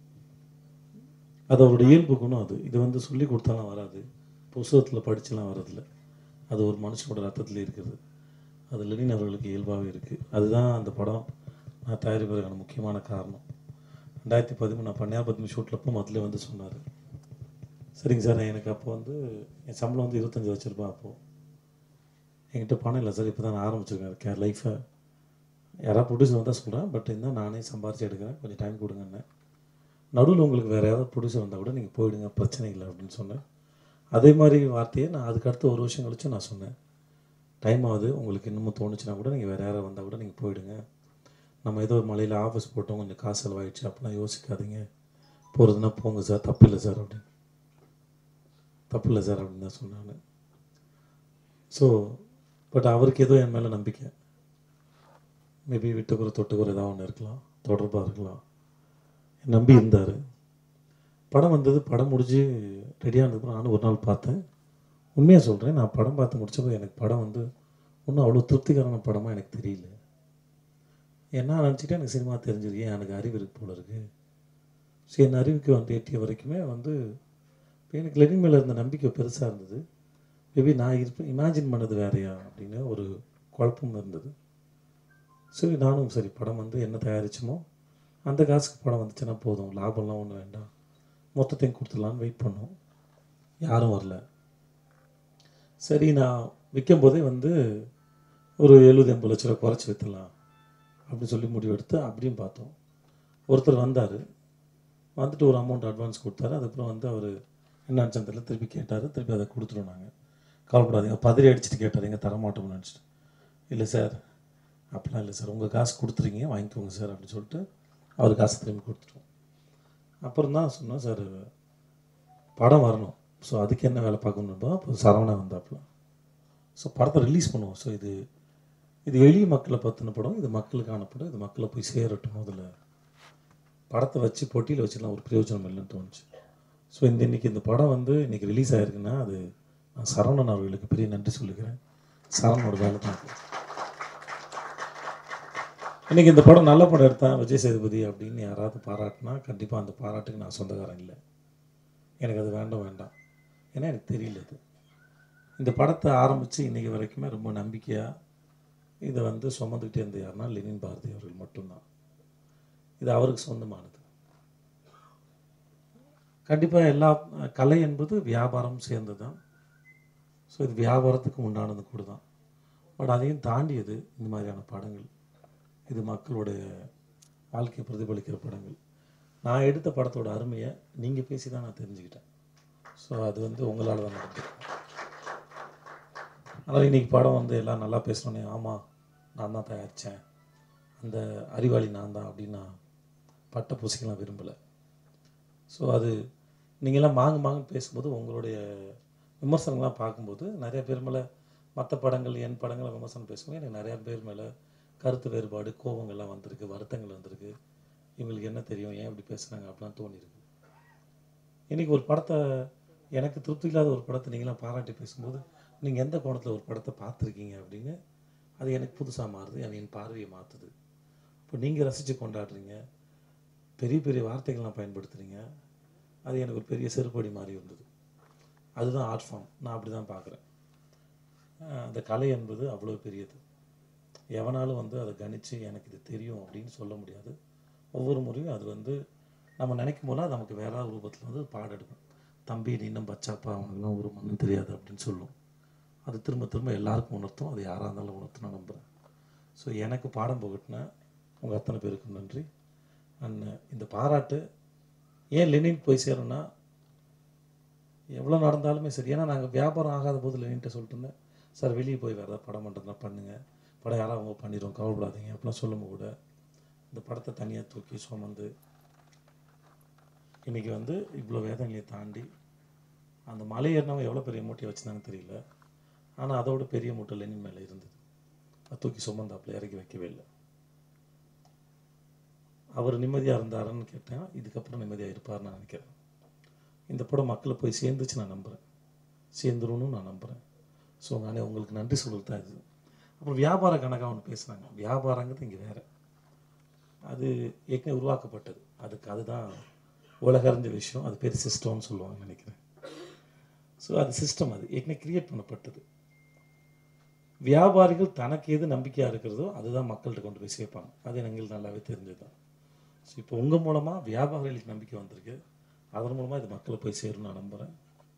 அது அவருடைய இயல்பு குணம் அது இது வந்து சொல்லி கொடுத்தாலாம் வராது புஸ்தகத்தில் படிச்சுலாம் வரதில்ல அது ஒரு மனுஷனோட ரத்தத்தில் இருக்கிறது அது லெனின் அவர்களுக்கு இயல்பாகவே இருக்குது அதுதான் அந்த படம் நான் தயாரிப்பதற்கான முக்கியமான காரணம் ரெண்டாயிரத்தி பதிமூணு நான் பன்னியா பத்மி ஷூட்டில் அப்போ முதல்ல வந்து சொன்னார் சரிங்க சார் எனக்கு அப்போ வந்து என் சம்பளம் வந்து இருபத்தஞ்சி வச்சுருப்பேன் அப்போது என்கிட்ட பணம் இல்லை சார் இப்போ தான் நான் ஆரம்பிச்சிருக்கேன் கே லைஃப்பை யாராவது ப்ரொடியூசர் வந்தால் சொல்கிறேன் பட் இருந்தால் நானே சம்பாரிச்சு எடுக்கிறேன் கொஞ்சம் டைம் கொடுங்கன்னு நடுவில் உங்களுக்கு வேறு ஏதாவது ப்ரொடியூசர் வந்தால் கூட நீங்கள் போயிடுங்க பிரச்சனை இல்லை அப்படின்னு சொன்னேன் அதே மாதிரி வார்த்தையை நான் அதுக்கு அடுத்து ஒரு வருஷம் கழிச்சு நான் சொன்னேன் டைம் ஆகுது உங்களுக்கு இன்னமும் தோணுச்சுன்னா கூட நீங்கள் வேறு யாராவது வந்தால் கூட நீங்கள் போயிடுங்க நம்ம ஏதோ ஒரு மலையில் ஆஃபீஸ் போட்டோம் கொஞ்சம் காசு செலவாயிடுச்சு அப்படிலாம் யோசிக்காதீங்க போகிறதுனா போங்க சார் தப்பு இல்லை சார் அப்படின்னு தப்பு இல்லை சார் அப்படின்னு தான் சொன்னாங்க ஸோ பட் அவருக்கு ஏதோ என் மேலே நம்பிக்கை மேபி விட்டுக்குற தொட்டுக்குற ஏதாவது ஒன்று இருக்கலாம் தொடர்பாக இருக்கலாம் நம்பி இருந்தார் படம் வந்தது படம் முடிஞ்சு ரெடியானதுக்கு நானும் ஒரு நாள் பார்த்தேன் உண்மையாக சொல்கிறேன் நான் படம் பார்த்து முடிச்சப்போ எனக்கு படம் வந்து ஒன்றும் அவ்வளோ திருப்திகரமான படமாக எனக்கு தெரியல என்ன நினச்சிட்டு எனக்கு சினிமா தெரிஞ்சது ஏன் எனக்கு அறிவு இருக்கு போல இருக்குது சரி என் அறிவுக்கு வந்து எட்டிய வரைக்குமே வந்து இப்போ எனக்கு லெனின் மேலே இருந்த நம்பிக்கை பெருசாக இருந்தது மேபி நான் இருப்பேன் இமேஜின் பண்ணது வேறையா அப்படின்னு ஒரு குழப்பம் இருந்தது சரி நானும் சரி படம் வந்து என்ன தயாரிச்சோமோ அந்த காசுக்கு படம் வந்துச்சுன்னா போதும் லாபம்லாம் ஒன்றும் வேண்டாம் மொத்தத்தையும் கொடுத்துடலான்னு வெயிட் பண்ணோம் யாரும் வரல சரி நான் விற்கும் போதே வந்து ஒரு எழுபது எண்பது லட்ச ரூபா குறைச்சி விற்றுலாம் அப்படின்னு சொல்லி முடிவெடுத்து அப்படியும் பார்த்தோம் ஒருத்தர் வந்தார் வந்துட்டு ஒரு அமௌண்ட் அட்வான்ஸ் கொடுத்தாரு அதுக்கப்புறம் வந்து அவர் என்னாச்சு தெரியல திருப்பி கேட்டார் திருப்பி அதை கொடுத்துருவோம் நாங்கள் கவலைப்படாதீங்க பதறி அடிச்சுட்டு கேட்டார் எங்க தரமாட்டோம்னு நினச்சிட்டு இல்லை சார் அப்படிலாம் இல்லை சார் உங்கள் காசு கொடுத்துருங்க வாங்கிக்கோங்க சார் அப்படின்னு சொல்லிட்டு அவர் காசு திரும்பி கொடுத்துட்டோம் அப்புறம் தான் சொன்னோம் சார் படம் வரணும் ஸோ அதுக்கு என்ன வேலை பார்க்கணுன்றப்போ அப்போ சரவணா வந்தாப்புல ஸோ படத்தை ரிலீஸ் பண்ணுவோம் ஸோ இது இது எளிய மக்களை பற்றின படம் இது மக்களுக்கான படம் இது மக்களை போய் சேரட்டும் முதல்ல படத்தை வச்சு பொட்டியில் வச்சுலாம் ஒரு பிரயோஜனம் இல்லைன்னு தோணுச்சு ஸோ இந்த இன்னைக்கு இந்த படம் வந்து இன்னைக்கு ரிலீஸ் ஆயிருக்குன்னா அது நான் சரவணன் அவர்களுக்கு பெரிய நன்றி சொல்லிக்கிறேன் சரவணோட வேலை தான் அது. இன்னைக்கு இந்த படம் நல்ல படம் எடுத்தேன் விஜய் சேதுபதி அப்படின்னு யாராவது பாராட்டினா கண்டிப்பாக அந்த பாராட்டுக்கு நான் சொந்தக்காரன் இல்லை எனக்கு அது வேண்டாம் வேண்டாம் ஏன்னா எனக்கு தெரியல இது இந்த படத்தை ஆரம்பித்து இன்றைக்கி வரைக்குமே ரொம்ப நம்பிக்கையாக இதை வந்து சுமந்துக்கிட்டே இருந்த யாருன்னா லெனின் பாரதி அவர்கள் மட்டும்தான் இது அவருக்கு சொந்தமானது கண்டிப்பாக எல்லா கலை என்பது வியாபாரம் சேர்ந்தது தான் ஸோ இது வியாபாரத்துக்கு உண்டானது கூட தான் பட் அதையும் தாண்டியது இந்த மாதிரியான படங்கள் இது மக்களுடைய வாழ்க்கையை பிரதிபலிக்கிற படங்கள் நான் எடுத்த படத்தோட அருமையை நீங்கள் பேசி தான் நான் தெரிஞ்சுக்கிட்டேன் ஸோ அது வந்து உங்களால் தான் நடந்தது அதனால் இன்றைக்கி படம் வந்து எல்லாம் நல்லா பேசணுன்னே ஆமாம் நான் தான் தயாரித்தேன் அந்த அறிவாளி நான் தான் அப்படின்னு நான் பட்ட பூசிக்கலாம் விரும்பலை ஸோ அது நீங்களாம் மாங்கு மாங்கு பேசும்போது உங்களுடைய விமர்சனங்கள்லாம் பார்க்கும்போது நிறைய பேர் மேலே மற்ற படங்கள் என் படங்களை விமர்சனம் பேசும்போது எனக்கு நிறையா பேர் மேலே கருத்து வேறுபாடு கோபங்கள்லாம் வந்திருக்கு வருத்தங்கள் வந்திருக்கு இவங்களுக்கு என்ன தெரியும் ஏன் இப்படி பேசுகிறாங்க அப்படிலாம் தோணியிருக்கு இன்றைக்கி ஒரு படத்தை எனக்கு திருப்தி இல்லாத ஒரு படத்தை நீங்களாம் பாராட்டி பேசும்போது நீங்கள் எந்த கோணத்தில் ஒரு படத்தை பார்த்துருக்கீங்க அப்படின்னு அது எனக்கு புதுசாக மாறுது அது என் பார்வையை மாற்றுது இப்போ நீங்கள் ரசித்து கொண்டாடுறீங்க பெரிய பெரிய வார்த்தைகள்லாம் பயன்படுத்துகிறீங்க அது எனக்கு ஒரு பெரிய செருப்படி மாதிரி இருந்தது அதுதான் ஆர்ட் ஃபார்ம் நான் அப்படி தான் பார்க்குறேன் அந்த கலை என்பது அவ்வளோ பெரியது எவனாலும் வந்து அதை கணித்து எனக்கு இது தெரியும் அப்படின்னு சொல்ல முடியாது ஒவ்வொரு முறையும் அது வந்து நம்ம நினைக்கும் போது நமக்கு வேற ரூபத்தில் வந்து பாடெடுக்கும் தம்பி நீ இன்னும் பச்சாப்பா அவனுக்குலாம் ஒரு மண்ணும் தெரியாது அப்படின்னு சொல்லும் அது திரும்ப திரும்ப எல்லாருக்கும் உணர்த்தும் அது யாராக இருந்தாலும் உணர்த்தும் நான் நம்புகிறேன் ஸோ எனக்கு பாடம் புகட்டின உங்கள் அத்தனை பேருக்கும் நன்றி அண்ட் இந்த பாராட்டு ஏன் லெனின் போய் சேரும்னா எவ்வளோ நடந்தாலுமே சரி ஏன்னா நாங்கள் வியாபாரம் ஆகாத போது லெனின்ட்ட சொல்லிட்டு இருந்தேன் சார் வெளியே போய் வேறு ஏதாவது படம் பண்ணுறதுனா பண்ணுங்கள் படம் யாராவது அவங்க பண்ணிடுவோம் கவலைப்படாதீங்க அப்படிலாம் சொல்லும் கூட இந்த படத்தை தனியாக தூக்கி சுமந்து இன்றைக்கி வந்து இவ்வளோ வேதனையை தாண்டி அந்த மலை ஏறினவங்க எவ்வளோ பெரிய மூட்டையை வச்சுருந்தாங்கன்னு தெரியல ஆனால் அதோட பெரிய மூட்டை லெனின் மேலே இருந்தது அது தூக்கி சுமந்தாப்புல இறக்கி வைக்கவே இல்லை அவர் நிம்மதியாக இருந்தாருன்னு கேட்டேன் இதுக்கப்புறம் நிம்மதியாக இருப்பார்னு நான் நினைக்கிறேன் இந்த படம் மக்களை போய் சேர்ந்துச்சு நான் நம்புகிறேன் சேர்ந்துருன்னு நான் நம்புகிறேன் ஸோ நானே உங்களுக்கு நன்றி சொல்கிறது தான் இது அப்புறம் வியாபார கணக்காக ஒன்று பேசுகிறாங்க வியாபாரங்கிறது இங்கே வேறு அது ஏற்கனவே உருவாக்கப்பட்டது அதுக்கு அதுதான் உலகறிஞ்ச விஷயம் அது பேர் சிஸ்டம்னு சொல்லுவாங்க நினைக்கிறேன் ஸோ அது சிஸ்டம் அது ஏற்கனவே கிரியேட் பண்ணப்பட்டது வியாபாரிகள் தனக்கு எது நம்பிக்கையாக இருக்கிறதோ அதுதான் மக்கள்கிட்ட கொண்டு போய் சேர்ப்பாங்க அது எங்களுக்கு நல்லாவே தெரிஞ்சது தான் ஸோ இப்போ உங்கள் மூலமாக வியாபாரிகளுக்கு நம்பிக்கை வந்திருக்கு அதன் மூலமாக இது மக்களை போய் சேரும் நான் நம்புகிறேன்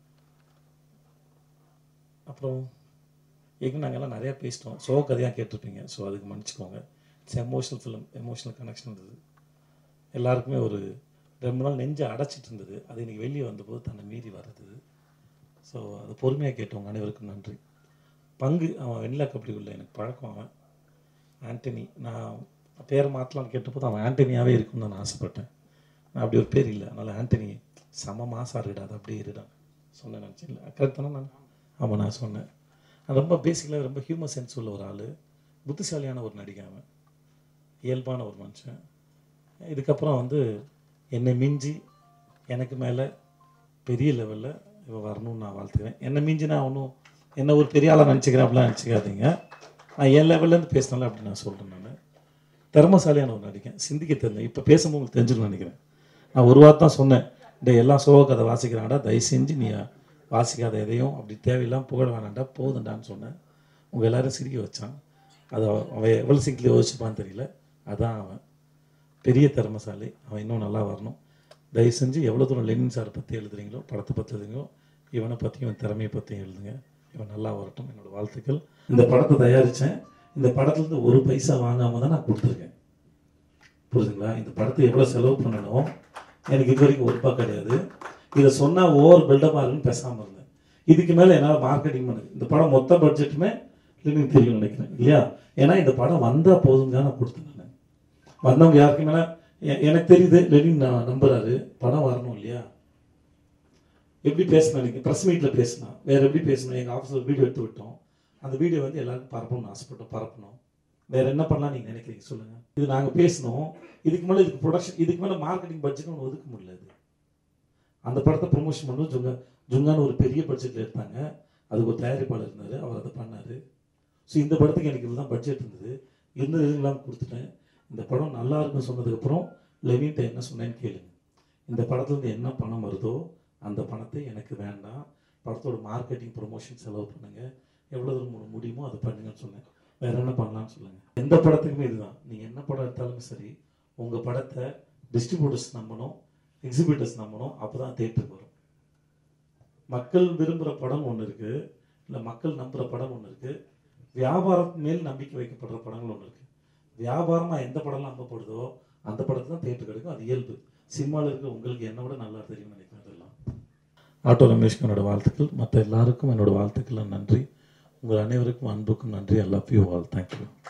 அப்புறம் ஏற்கனவே நாங்கள் எல்லாம் நிறையா பேசிட்டோம் சோ கதையாக கேட்டிருப்பீங்க ஸோ அதுக்கு மன்னிச்சுக்கோங்க it's emotional film emotional connection இருந்தது எல்லாருக்குமே ஒரு ரொம்ப நாள் நெஞ்சை அடைச்சிட்டு இருந்தது அது இன்னைக்கு வெளியே வந்தபோது தன்னை மீறி வருது ஸோ அது பொறுமையாக கேட்டவங்க அனைவருக்கும் நன்றி பங்கு அவன் வெண்ணிலா கபடிக்குள்ள எனக்கு பழக்கம் அவன் ஆண்டனி நான் பேரை மாற்றலாம்னு கேட்டபோது அவன் ஆண்டனியாகவே இருக்கும்னு நான் ஆசைப்பட்டேன் நான் அப்படி ஒரு பேர் இல்லை அதனால் ஆண்டனி செம மாசா இருடா அது அப்படியே இருடா சொன்னேன் நினச்சேன் இல்லை கரெக்ட் தானே நான் ஆமாம் நான் சொன்னேன் நான் ரொம்ப பேசிக்கலாக ரொம்ப ஹியூமர் சென்ஸ் உள்ள ஒரு ஆள் புத்திசாலியான ஒரு நடிகை அவன் இயல்பான ஒரு மனுஷன் இதுக்கப்புறம் வந்து என்னை மிஞ்சி எனக்கு மேலே பெரிய லெவலில் இவன் வரணும்னு நான் வாழ்த்துக்கிறேன் என்னை மிஞ்சி நான் ஒன்றும் என்ன ஒரு பெரிய ஆளாக நினச்சிக்கிறேன் அப்படிலாம் நினச்சிக்காதீங்க நான் என் லெவல்லேருந்து பேசினால அப்படி நான் சொல்கிறேன் நான் திறமசாலியான ஒரு நடிகன் சிந்திக்க தெரிஞ்சேன் இப்போ பேசும்போது உங்களுக்கு தெரிஞ்சுன்னு நினைக்கிறேன் நான் ஒரு வாரம் தான் சொன்னேன் டே எல்லாம் சோக கதை வாசிக்கிறான்டா தயவு செஞ்சு நீ வாசிக்காத எதையும் அப்படி தேவையில்லாமல் புகழ வேணாண்டா போதுண்டான்னு சொன்னேன் உங்கள் எல்லாரும் சிரிக்க வச்சான் அது அவ- அவன் எவ்வளோ சிங்கிள் யோசிச்சுப்பான்னு தெரியல அதான் அவன் பெரிய திறமசாலி அவன் இன்னும் நல்லா வரணும் தயவு செஞ்சு எவ்வளோ தூரம் லெனின் சாரை பற்றி எழுதுறீங்களோ படத்தை பற்றி எழுதுங்களோ இவனை பற்றியும் இவன் திறமையை பற்றியும் எழுதுங்க இவன் நல்லா வரட்டும் என்னோட வாழ்த்துக்கள் இந்த படத்தை தயாரித்தேன் இந்த படத்துலேருந்து ஒரு பைசா வாங்காமல் தான் நான் கொடுத்துருக்கேன் புரியுதுங்களா இந்த படத்தை எவ்வளோ செலவு பண்ணணும் எனக்கு இது வரைக்கும் ஒரு ரூபா கிடையாது இதை சொன்னால் ஓவர் பில்டப்பாக இருக்குன்னு பேசாமல் இருந்தேன் இதுக்கு மேலே என்னால் மார்க்கெட்டிங் பண்ணுது இந்த படம் மொத்த பட்ஜெட்டுமே லிமிட் தெரியும் நினைக்கிறேன் இல்லையா ஏன்னா இந்த படம் வந்தால் போதுங்க நான் கொடுத்தேன் நான் வந்தவங்க யாருக்கு மேலே எனக்கு தெரியுது லெனின் நான் நம்புறாரு படம் வரணும் இல்லையா எப்படி பேசணும் எனக்கு ப்ரெஸ் மீட்டில் பேசினா வேற எப்படி பேசணும் எங்கள் ஆஃபீஸில் வீடியோ எடுத்து விட்டோம் அந்த வீடியோ வந்து எல்லாருக்கும் பரப்பணும்னு ஆசைப்பட்டோம் பரப்பணும் வேற என்ன பண்ணலாம் நீங்கள் நினைக்கிறீங்க சொல்லுங்க இது நாங்கள் பேசணும் இதுக்கு மேலே இதுக்கு ப்ரொடக்ஷன் இதுக்கு மேலே மார்க்கெட்டிங் பட்ஜெட் ஒன்று ஒதுக்க முடியல இது அந்த படத்தை ப்ரொமோஷன் பண்ணணும் ஜுங்கா ஜுங்கான்னு ஒரு பெரிய பட்ஜெட்டில் எடுத்தாங்க அதுக்கு ஒரு தயாரிப்பாளர் இருந்தார் அவர் அதை பண்ணார் ஸோ இந்த படத்துக்கு எனக்கு இதுதான் பட்ஜெட் இருந்தது இருந்தது இல்லாமல் கொடுத்துட்டேன் இந்த படம் நல்லா இருக்குன்னு சொன்னதுக்கப்புறம் லெவின்ட்ட என்ன சொன்னேன்னு கேளுங்க இந்த படத்துலேருந்து என்ன பணம் வருதோ அந்த பணத்தை எனக்கு வேண்டாம் படத்தோட மார்க்கெட்டிங் ப்ரொமோஷன் செலவு பண்ணுங்க எவ்வளோ தூரம் மு- முடியுமோ அதை பண்ணுங்கன்னு சொன்னேன் வேற என்ன பண்ணலாம்னு சொல்லுங்க எந்த படத்துக்குமே இதுதான் நீங்கள் என்ன படம் எடுத்தாலுமே சரி உங்கள் படத்தை டிஸ்ட்ரிபியூட்டர்ஸ் நம்பணும் எக்ஸிபியூட்டர்ஸ் நம்பணும் அப்போ தான் தேட்டருக்கு வரும் மக்கள் விரும்புகிற படம் ஒன்று இருக்குது இல்லை மக்கள் நம்புகிற படம் ஒன்று இருக்குது வியாபாரம் மேல் நம்பிக்கை வைக்கப்படுற படங்கள் ஒன்று இருக்குது வியாபாரமாக எந்த படம்லாம் நம்பப்படுதோ அந்த படத்துக்கு தான் தேட்டர் கிடைக்கும் அது இயல்பு சினிமாவில் இருக்கிற உங்களுக்கு என்ன விட நல்லா தெரியும்னு நினைக்கிறேன் அதெல்லாம் ஆட்டோ ரமேஷ்க்கு என்னோட வாழ்த்துக்கள் மற்ற எல்லாருக்கும் என்னோட வாழ்த்துக்கள் நன்றி உங்கள் அனைவருக்கும் அன்புக்கும் நன்றி I love you all thank you